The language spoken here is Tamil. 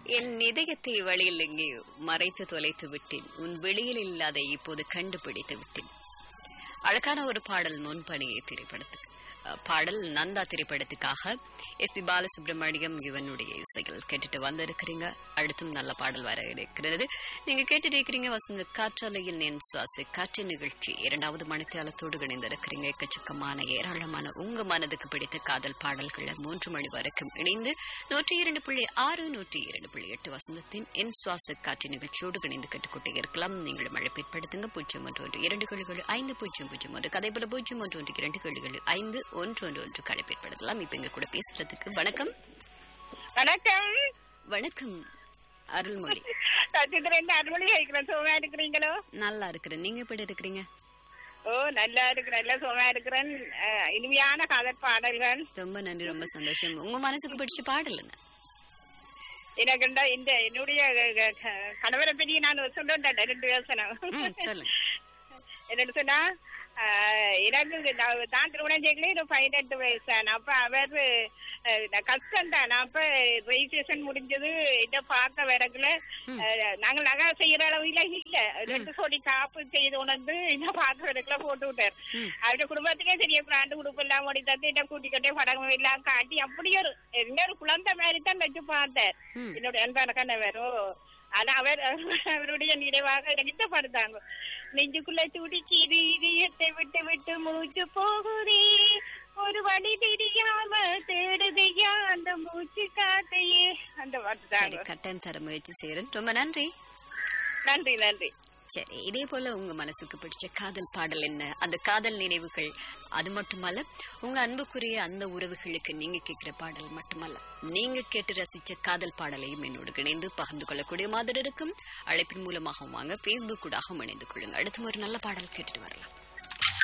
என் இதயத்தை வழியில் எங்கேயோ மறைத்து தொலைத்து விட்டேன் உன் வெளியில் இல்லாத இப்போது கண்டுபிடித்து விட்டேன் அழகான ஒரு பாடல் முன்பணியை திரைப்படத்துக்கு அஹ், பாடல் நந்தா திரைப்படத்துக்காக எஸ்பி பாலசுப்ரமணியம் இவனுடைய இசைகள் கேட்டுட்டு வந்திருக்கிறீங்க அடுத்தும் நல்ல பாடல் வர இருக்கிறது நீங்க கேட்டுட்டு இருக்கிறீங்க வசந்த காற்றாலையில் என் சுவாச காற்று நிகழ்ச்சி இரண்டாவது மணித்தியாலத்தோடு இணைந்திருக்கிறீங்க எக்கச்சக்கமான ஏராளமான உங்க மனதுக்கு பிடித்த காதல் பாடல்களை மூன்று மணி வரைக்கும் இணைந்து நூற்றி இரண்டு புள்ளி ஆறு நூற்றி இரண்டு புள்ளி எட்டு வசந்தத்தின் என் சுவாச காற்று நிகழ்ச்சியோடு இணைந்து கேட்டுக்கொண்டே இருக்கலாம் நீங்கள் மழை பிற்படுத்துங்க பூஜ்ஜியம் ஒன்று ஒன்று இரண்டு கேள்விகள் ஐந்து பூஜ்ஜியம் பூஜ்ஜியம் ஒன்று கதை போல பூஜ்ஜியம் ஒன்று ஒன்று இரண்டு கேள்விகள் ஐந்து ஒன்று ஒன்று ஒன்று களை பிற்படுத்தலாம் இப்ப எங்க கூட பேசுறதுக்கு வணக்கம் வணக்கம் வணக்கம் அருள்மொழி சச்சித்திரன் அறுமொழி கேட்கிறேன் சுகமா இருக்கிறீங்களோ நல்லா இருக்கிறேன் நீங்க எப்படி இருக்கிறீங்க ஓ நல்லா இருக்கிறேன் நல்லா சுகமா இருக்கிறேன் அஹ், இனிமையான காதல் பாடல்கள் ரொம்ப நன்றி ரொம்ப சந்தோஷம் உங்க மனசுக்கு பிடிச்ச பாடலுங்க எனக்கு இந்த- இந்த என்னுடைய அஹ், அஹ், கணவரை பற்றி நான் சொல்லுறேன் ரெண்டு யோசனை ம், சொல்லுங்க என்னன்னு சொன்னா ஆஹ், எனக்கு நான் தான் திருமணம் செய்யல ஒரு பதினெட்டு வயசு தான் அப்ப அவர் அஹ், நான் கஷ்டம் தான் அப்ப ரெஜிஸ்ட்ரேஷன் முடிஞ்சது இத பார்க்க வரக்குல அஹ், நாங்க நகை செய்யற அளவுல இல்ல ரெண்டு கோடி காப்பு செய்து உணர்ந்து இதை பார்க்க வரக்குல போட்டு விட்டார் அவருடைய குடும்பத்துக்கே தெரிய பிராண்டு குடும்பம் எல்லாம் ஓடி தந்து இதை கூட்டிக்கிட்டே படங்கள் எல்லாம் காட்டி அப்படி ஒரு இன்னொரு குழந்தை மாதிரி தான் வச்சு பார்த்தார் ம். என்னுடைய அன்பான கணவர் ஓ ஆனா அவர் அவருடைய நினைவாக எனக்கு இந்த படுத்தாங்க நெஞ்சுக்குள்ள துடிக்கிது இதயத்தை விட்டு விட்டு மூச்சு போகுதே ஒரு வழி தெரியாம தேடுதையா அந்த மூச்சு காத்தையே அந்த பாட்டு சரி தாங்க கட்டன் தர முயற்சி செய்யறேன் ரொம்ப நன்றி நன்றி நன்றி சரி இதே போல உங்க மனசுக்கு பிடிச்ச காதல் பாடல் என்ன அந்த காதல் நினைவுகள் அது மட்டுமல்ல உங்க அன்புக்குரிய அந்த உறவுகளுக்கு நீங்க கேட்கிற பாடல் மட்டுமல்ல நீங்க கேட்டு ரசிச்ச காதல் பாடலையும் என்னோடு இணைந்து பகிர்ந்து கொள்ளக்கூடிய மாதிரி இருக்கும் அழைப்பின் மூலமாகவும் வாங்க பேஸ்புக் கூடாகவும் இணைந்து கொள்ளுங்க அடுத்து ஒரு நல்ல பாடல் கேட்டுட்டு வரலாம்